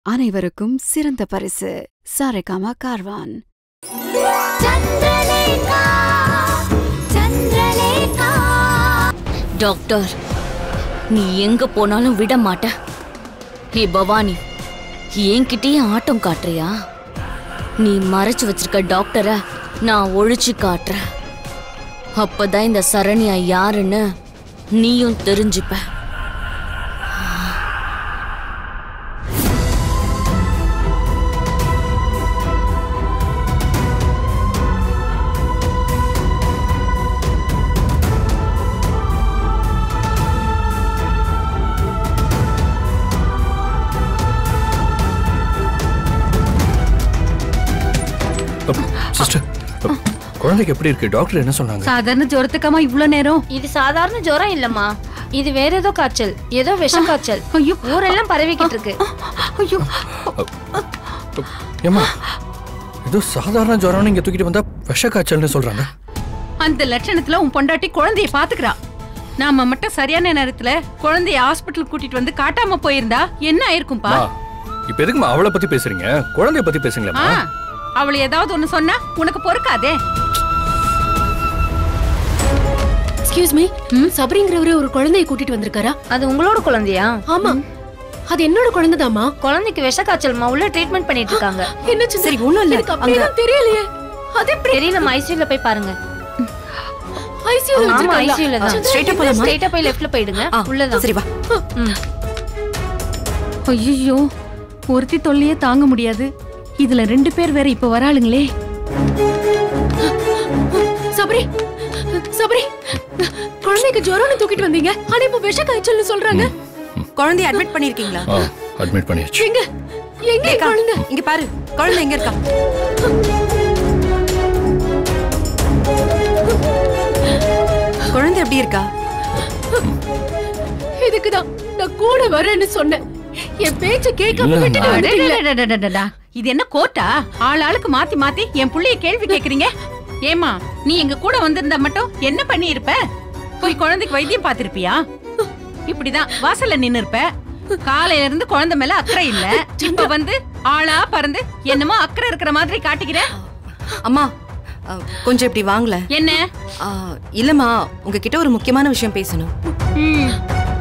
அனைவருக்கும் சிறந்த பரிசு சாரேகாமா கார்வான் சந்திரலேகா சந்திரலேகா டாக்டர் நீ எங்க போனாலும் விட மாட்ட ஹே பவானி என்கிட்டயே ஆட்டம் காட்டுறியா நீ மறைச்சு வச்சிருக்க டாக்டரை நான் ஒழிச்சு காட்டுறேன் அப்பதான் இந்த சரண்யா யாருன்னு நீயும் தெரிஞ்சுப்ப சிஸ்டர் குழந்தைக்கு எப்படி இருக்கு டாக்டர் என்ன சொன்னாங்க சாதாரண ஜுரத்துக்காமா இவ்ளோ நேரம் இது சாதாரண ஜுரம் இல்லம்மா இது வேற ஏதோ காய்ச்சல் ஏதோ விஷ காய்ச்சல் ஐயோ ஊரெல்லாம் பரவிக்கிட்டு இருக்கு ஐயோ ஏமா ஏதோ சாதாரண ஜுரம்னு இங்க தூக்கிட்டு வந்தா விஷ காய்ச்சல்னு சொல்றாங்க அந்த லட்சணத்துல உன் பொண்டாட்டி குழந்தைய பாத்துக்கிறா நாம மட்டும் சரியான நேரத்துல குழந்தைய ஹாஸ்பிட்டல் கூட்டிட்டு வந்து காட்டாம போயிருந்தா என்ன ஆயிருக்கும்பா மா, இப்ப எதுக்குமா அவளை பத்தி பேசுறீங்க குழந்தைய பத்தி ஆ, பேசுங்களேம்மா அவளை ஏதாவது ஒண்ணு சொன்னா உனக்கு பொறுக்காதே எக்ஸ்கியூஸ் மீ சபரிங்கிறவரு ஒரு குழந்தைய கூட்டிட்டு வந்திருக்காரா அது உங்களோட குழந்தையா ஆமா அது என்னோட குழந்தைதாம்மா குழந்தைக்கு விஷ காய்ச்சல்மா உள்ள ட்ரீட்மெண்ட் பண்ணிட்டு இருக்காங்க என்ன சரி ஒண்ணும் இல்ல எனக்கு அப்படியெல்லாம் தெரியலையே அது எப்படி தெரியல ஐசியூல போய் பாருங்க ஐசியூல ஆமா வச்சிருக்காங்களா ஐசியூல தான் ஸ்ட்ரைட்டா போலாமா ஸ்ட்ரைட்டா போய் லெஃப்ட்ல போயிடுங்க உள்ளதான் சரி வா ஐயோ ஒருத்தி தொல்லையே தாங்க முடியாது இதுல ரெண்டு பேர் வேற இப்ப வராளுங்களே சபரி சபரி குழந்தைக்கு ஜுரம்னு தூக்கிட்டு வந்தீங்க ஆனா இப்ப விஷ காய்ச்சல்னு சொல்றாங்க குழந்தைய அட்மிட் பண்ணிருக்கீங்களா ஆ அட்மிட் பண்ணியாச்சு எங்க எங்க என் குழந்தை இங்க பாரு குழந்தை எங்க இருக்கா குழந்தை எப்படி இருக்கா இதுக்குதான் நான் கூட வரேன்னு சொன்னேன் என் பேச்ச கேட்காம இல்லம்மா. விட்டுட்டு வந்துட்டீங்களே. அடடடடடடடா. இது என்ன கோட்டா ஆள் ஆளுக்கு மாத்தி மாத்தி என் புள்ளைய கேள்வி கேக்குறீங்க ஏமா நீ எங்க கூட வந்திருந்தா மட்டும் என்ன பண்ணி இருப்ப போய் குழந்தைக்கு வைத்தியம் பார்த்திருப்பியா இப்படிதான் வாசல்ல நின்னு இருப்ப காலையில இருந்து குழந்தை மேல அக்கறை இல்ல இப்ப வந்து ஆளா பறந்து என்னமோ அக்கறை இருக்கிற மாதிரி காட்டிக்கிற அம்மா அ, கொஞ்சம் இப்படி வாங்கல என்ன ஆ, இல்லம்மா உங்ககிட்ட ஒரு முக்கியமான விஷயம் பேசணும் ம்,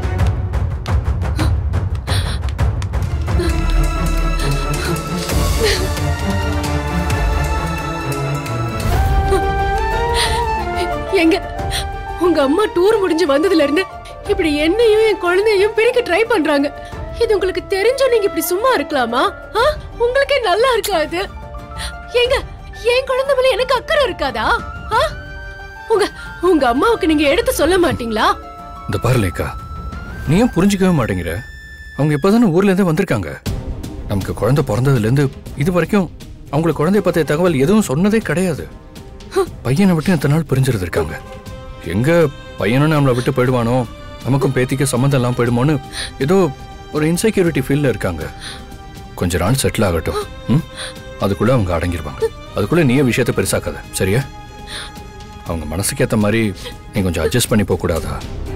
எங்க உங்க அம்மா டூர் முடிஞ்சு வந்ததுல இருந்து இப்படி என்னையும் என் குழந்தையும் பிரிக்க ட்ரை பண்றாங்க இது உங்களுக்கு தெரிஞ்சும் நீங்க இப்படி சும்மா இருக்கலாமா ஆ? உங்களுக்கே நல்லா இருக்காது ஏங்க என் குழந்தை மேல எனக்கு அக்கறை இருக்காதா ஆ? உங்க உங்க அம்மாவுக்கு நீங்க எடுத்து சொல்ல மாட்டீங்களா இந்த பாரு லேக்கா நீ ஏன் புரிஞ்சுக்கவே மாட்டேங்கிற அவங்க இப்பதானே ஊர்ல இருந்தே வந்திருக்காங்க நமக்கு குழந்தை பிறந்ததுல இருந்து இது வரைக்கும் அவங்களுக்கு குழந்தைய பத்திய தகவல் எதுவும் சொன்னதே கிடையாது பையனை விட்டு எத்தனை நாள் பிரிஞ்சிருந்து இருக்காங்க எங்க பையனும் நம்மளை விட்டு போயிடுவானோ நமக்கும் பேத்திக்கு சம்மந்தம் எல்லாம் போயிடுமோன்னு ஏதோ ஒரு இன்செக்யூரிட்டி ஃபீல்ல இருக்காங்க கொஞ்ச நாள் செட்டில் ஆகட்டும் ம்? அதுக்குள்ள அவங்க அடங்கிருவாங்க அதுக்குள்ள நீயே விஷயத்தை பெருசாக்காத சரியா அவங்க மனசுக்கு ஏத்த மாதிரி நீ கொஞ்சம் அட்ஜஸ்ட் பண்ணி போக கூடாதா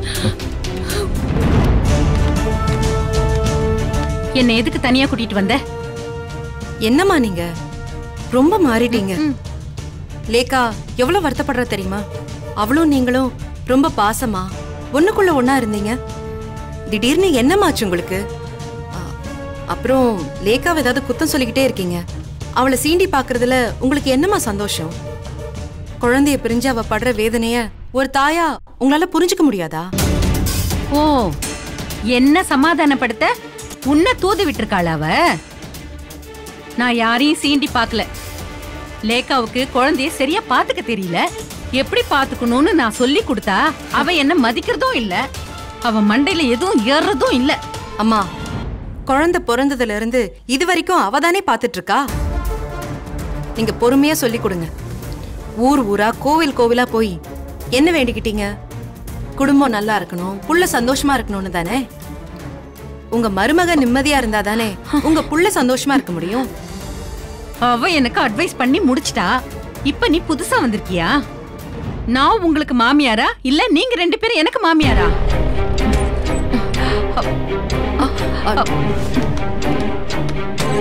என்ன எதுக்கு தனியா கூட்டிட்டு வந்த என்னம்மா நீங்க ரொம்ப மாறிட்டீங்க லேக்கா எவ்வளவு வருத்தப்படுற தெரியுமா அவளும் நீங்களும் ரொம்ப பாசமா ஒண்ணுக்குள்ள ஒண்ணா இருந்தீங்க திடீர்னு என்னமாச்சு உங்களுக்கு ஆ, அப்புறம் லேக்காவை ஏதாவது குத்தம் சொல்லிக்கிட்டே இருக்கீங்க அவளை சீண்டி பாக்குறதுல உங்களுக்கு என்னம்மா சந்தோஷம் குழந்தைய பிரிஞ்சு அவ படுற வேதனைய ஒரு தாயா உங்களால புரிஞ்சுக்க முடியாதா ஓ என்ன சமாதானப்படுத்த உன்னை தூது விட்டுருக்காள் அவ நான் யாரையும் சீண்டி பார்க்கல லேக்காவுக்கு குழந்தைய சரியா பாத்துக்க தெரியல எப்படி பாத்துக்கணும்னு நான் சொல்லி கொடுத்தா அவ என்ன மதிக்கிறதும் இல்ல அவ மண்டையில எதுவும் ஏறுறதும் இல்ல அம்மா குழந்தை பிறந்ததுல இருந்து இது வரைக்கும் அவ தானே பாத்துட்டு இருக்கா நீங்க பொறுமையா சொல்லி கொடுங்க ஊர் ஊரா கோவில் கோவிலா போய் என்ன வேண்டிக்கிட்டீங்க குடும்பம் நல்லா இருக்கணும் புள்ள சந்தோஷமா இருக்கணும்னு தானே உங்க மருமக நிம்மதியா இருந்தா தானே உங்க புள்ள சந்தோஷமா இருக்க முடியும் அவ எனக்கு அட்வைஸ் பண்ணி முடிச்சிட்டா இப்ப நீ புதுசா வந்திருக்கியா நான் உங்களுக்கு மாமியாரா இல்ல நீங்க ரெண்டு பேரும் எனக்கு மாமியாரா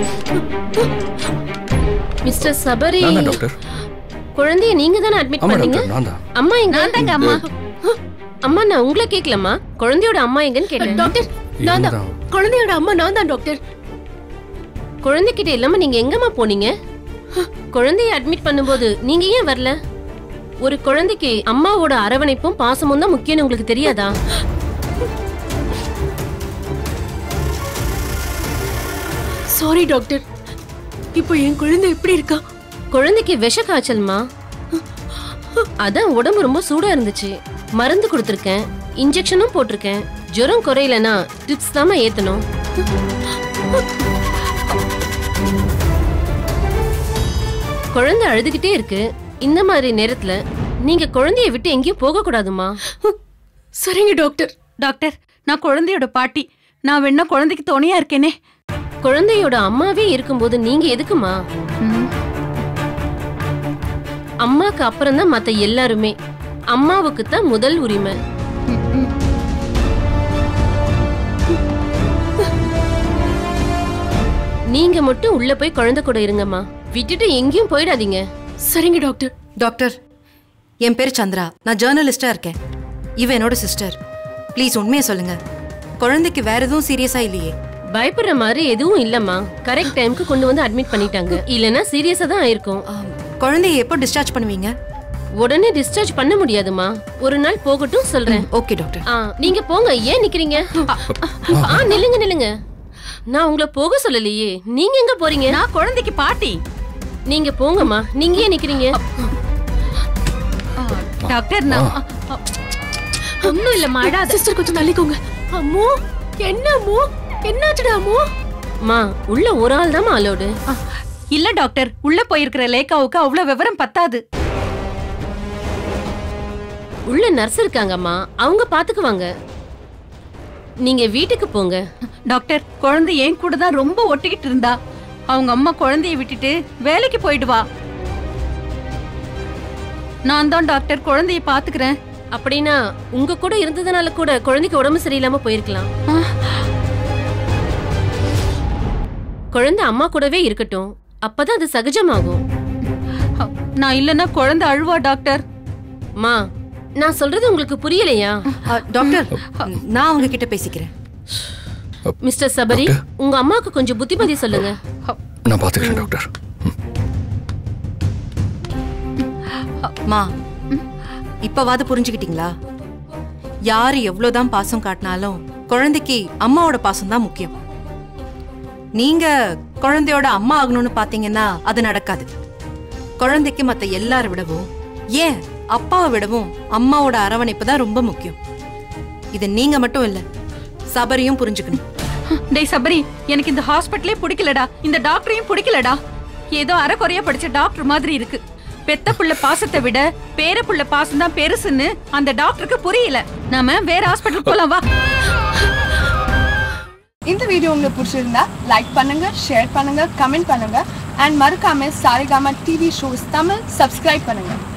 மிஸ்டர் சபரி நான் தான் டாக்டர் குழந்தைய நீங்க தானே அட்மிட் ஆமா பண்ணீங்க டாக்டர் நான் தான் அம்மா எங்க நான் தாங்க அம்மா அம்மா நான் உங்களை கேட்கலம்மா குழந்தையோட அம்மா எங்கன்னு கேட்டேன் டாக்டர் நான் தான் இவங்க குழந்தையோட அம்மா நான் தான் டாக்டர் குழந்தைகிட்ட இல்லாம நீங்க எங்கம்மா போனீங்க குழந்தைய அட்மிட் பண்ணும்போது நீங்க ஏன் வரல ஒரு குழந்தைக்கு அம்மாவோட அரவணைப்பும் பாசமும் தான் முக்கியம்னு உங்களுக்கு தெரியாதா சாரி டாக்டர் இப்போ என் குழந்தை எப்படி இருக்கா குழந்தைக்கு விஷ காய்ச்சல்மா அதான் உடம்பு ரொம்ப சூடா இருந்துச்சு மருந்து கொடுத்துருக்கேன் இன்ஜெக்ஷனும் போட்டிருக்கேன் ஜுரம் குறையலனா ட்ரிப்ஸ் தாம ஏத்தணும் குழந்தை அழுதுகிட்டே இருக்கு இந்த மாதிரி நேரத்துல நீங்க குழந்தைய விட்டு எங்கேயும் போக கூடாதுமா சரிங்க டாக்டர் டாக்டர் நான் குழந்தையோட பாட்டி நான் வேணா குழந்தைக்கு துணையா இருக்கேனே குழந்தையோட அம்மாவே இருக்கும்போது நீங்க எதுக்குமா ம். அம்மாக்கு அப்புறம் தான் மத்த எல்லாருமே அம்மாவுக்கு தான் முதல் உரிமை நீங்க மட்டும் உள்ள போய் குழந்தை கூட இருங்கம்மா விட்டுட்டு எங்கேயும் போயிடாதீங்க சரிங்க டாக்டர் டாக்டர் என் பேர் சந்திரா நான் ஜேர்னலிஸ்டா இருக்கேன் இவ என்னோட சிஸ்டர் ப்ளீஸ் உண்மையை சொல்லுங்க குழந்தைக்கு வேற எதுவும் சீரியஸா இல்லையே பயப்படுற மாதிரி எதுவும் இல்லம்மா கரெக்ட் டைம்க்கு கொண்டு வந்து அட்மிட் பண்ணிட்டாங்க இல்லனா சீரியஸா தான் ஆயிருக்கும் ஆம், குழந்தைய எப்போ டிஸ்சார்ஜ் பண்ணுவீங்க உடனே டிஸ்சார்ஜ் பண்ண முடியாதுமா ஒரு நாள் போகட்டும் சொல்றேன் ஓகே டாக்டர் ஆ, நீங்க போங்க ஏன் நிக்கிறீங்க ஆ நில்லுங்க நில்லுங்க நான் உங்களை போக சொல்லலையே நீங்க எங்க போறீங்க நான் குழந்தைக்கு பாட்டி நீங்க போங்கம்மா நீங்க ஏன் நிக்கிறீங்க டாக்டர் நான் ஒண்ணும் இல்ல மாடா சிஸ்டர் கொஞ்சம் தள்ளிக்கோங்க அம்மோ என்ன அம்மோ என்னாச்சுடா அம்மோ மா உள்ள ஒரு ஆள் தான் அலோடு அ, இல்ல டாக்டர் உள்ள போயிருக்கிற லேகாவுக்கு அவ்வளவு விவரம் பத்தாது உள்ள நர்ஸ் இருக்காங்கம்மா அவங்க பாத்துக்குவாங்க நீங்க வீட்டுக்கு போங்க டாக்டர் குழந்தை என் கூட தான் ரொம்ப ஒட்டிக்கிட்டு இருந்தா அவங்க அம்மா குழந்தைய விட்டுட்டு வேலைக்கு போயிடுவா நான் தான் டாக்டர் குழந்தைய பாத்துக்கிறேன் அப்படின்னா உங்க கூட இருந்ததுனால கூட குழந்தைக்கு உடம்பு சரியில்லாம போயிருக்கலாம் ஆ. குழந்தை அம்மா கூடவே இருக்கட்டும் அப்பதான் அது சகஜமாகும் அ, நான் இல்லைன்னா குழந்தை அழுவா டாக்டர் மா நான் சொல்றது உங்களுக்கு புரியலையா ஆ, டாக்டர் நான் அவங்க கிட்ட பேசிக்கிறேன் மிஸ்டர் சபரி உங்க அம்மாவுக்கு கொஞ்சம் புத்திமதி சொல்லுங்க நான் பாத்துக்கிறேன் டாக்டர் மா இப்பவாது புரிஞ்சுக்கிட்டீங்களா யாரு எவ்வளவுதான் பாசம் காட்டினாலும் குழந்தைக்கு அம்மாவோட பாசம் தான் முக்கியம் நீங்க குழந்தையோட அம்மா ஆகணும்னு பாத்தீங்கன்னா அது நடக்காது குழந்தைக்கு மத்த எல்லாரை விடவும் ஏன் அப்பாவை விடவும் அம்மாவோட அரவணைப்பு தான் ரொம்ப முக்கியம் இது நீங்க மட்டும் இல்ல சபரியும் புரிஞ்சுக்கணும் டேய் சபரி எனக்கு இந்த ஹாஸ்பிட்டலே பிடிக்கலடா இந்த டாக்டரையும் பிடிக்கலடா ஏதோ அரைக்குறையா படிச்ச டாக்டர் மாதிரி இருக்கு பெத்த புள்ள பாசத்தை விட பேர புள்ள பாசம் தான் பெருசுன்னு அந்த டாக்டருக்கு புரியல நாம வேற ஹாஸ்பிட்டல் போலாம் வா இந்த வீடியோ உங்களுக்கு பிடிச்சிருந்தா லைக் பண்ணுங்க ஷேர் பண்ணுங்க கமெண்ட் பண்ணுங்க அண்ட் மறக்காம Saregama TV shows Tamil subscribe பண்ணுங்க